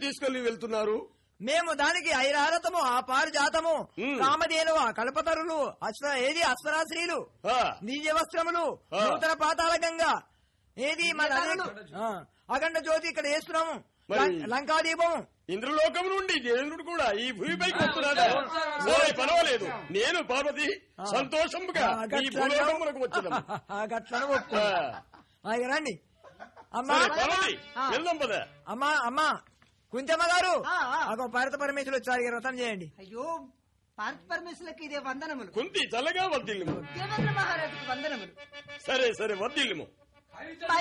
తీసుకెళ్లి వెళ్తున్నారు మేము దానికి ఐరారతము ఆ పారిజాతము ఉమ్. కామధేను ఆ కల్పతరులు అశ్వ ఏది అశ్వరాశ్రీలు ఆ, దివ్య వస్త్రములు ఆ. నూతన పాతాల గంగా ఏది మన దివ్యతారలు. ఆ, అఖండ జ్యోతి ఇక్కడ వేస్తున్నాము మరి- లం- లంకాదీపం ఇంద్రలోకం నుండి దేవేంద్రుడు కూడా ఈ భూమిపైకి వస్తున్నాడా సరే పర్వాలేదు నేను పార్వతి సంతోషముగా ఆ, ఈ గట్లను- భూలోకములకు వచ్చేదమ్మా ఆ, గట్లను ఒప్పుకో. ఆ. ఆ, ఇక రండి అమ్మా సరే పార్వతి ఆ. వెళ్దాం పద అమ్మా అమ్మా కుంచమ్మ గారు ఆ, ఆ. అగో భారత పరమేశ్వరులు వచ్చారు ఇక వ్రతం చేయండి అయ్యో భారత పరమేశ్వరులకి ఇదే వందనములు కుంతి చల్లగా వర్దిల్లుము దేవేంద్ర మహారాజుకు వందనములు సరే సరే వర్దిల్లుము